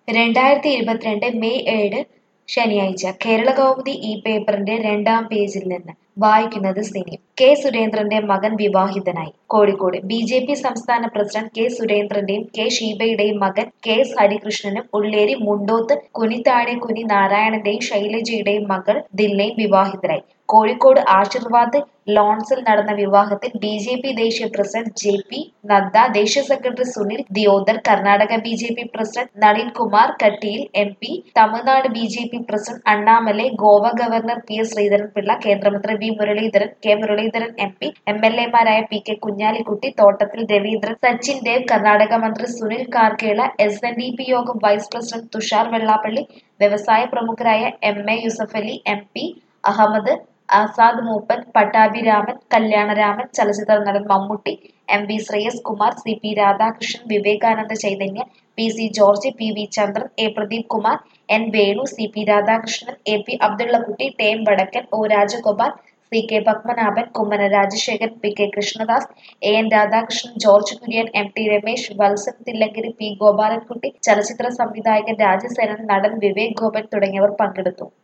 രണ്ടായിരത്തി ഇരുപത്തിരണ്ട് മെയ് ഏഴ് ശനിയാഴ്ച കേരളകൗമുദി ഈ പേപ്പറിന്റെ രണ്ടാം പേജിൽ നിന്ന് വായിക്കുന്നത് സിനി കെ സുരേന്ദ്രന്റെ മകൻ വിവാഹിതനായി കോഴിക്കോട് ബി ജെ പി സംസ്ഥാന പ്രസിഡന്റ് കെ സുരേന്ദ്രന്റെയും കെ ഷീബയുടെയും മകൻ കെ എസ് ഹരികൃഷ്ണനും ഉള്ളേരി മുണ്ടോത്ത് കുനിത്താഴെ കുനി നാരായണന്റെയും ശൈലജയുടെയും മകൾ ദിൽനയും വിവാഹിതരായി കോഴിക്കോട് ആശീർവാദ് ലോൺസിൽ നടന്ന വിവാഹത്തിൽ ബി ജെ പി ദേശീയ പ്രസിഡന്റ് ജെ പി നദ്ദ ദേശീയ സെക്രട്ടറി Sunil Deodhar Karnataka B J P president Nalin Kumar Kateel M P Tamil Nadu B J P president Annamalai Goa governor P S Sreedharan Pillai കേന്ദ്രമന്ത്രി V Muraleedharan K Muraleedharan M P M L എമാരായ പി കെ കുഞ്ഞാലിക്കുട്ടി തോട്ടത്തിൽ രവീന്ദ്രൻ സച്ചിൻ ദേവ് കർണാടക മന്ത്രി Sunil Karkala S N D P യോഗം vice president Thushar Vellappally വ്യവസായ പ്രമുഖരായ M A Yusuffali M P Ahammed Azad Moopen Pattabhiraman Kalyanaraman ചലച്ചിത്ര നടൻ Mammootty M V Shreyams Kumar C P Radhakrishnan Vivekananda Chaitanya P C George P V Chandran A Pradeep Kumar N Venu C P Radhakrishnan A P Abdullakutty Tom Vadakkan O Rajagopal C K Padmanabhan Kummanam Rajasekharan P K Krishnadas A N Radhakrishnan George Kurian M T Ramesh Valsan Thillankeri P Gopalankutty ചലച്ചിത്ര സംവിധായകൻ രാജസേനൻ നടൻ വിവേക് ഗോപൻ തുടങ്ങിയവർ പങ്കെടുത്തു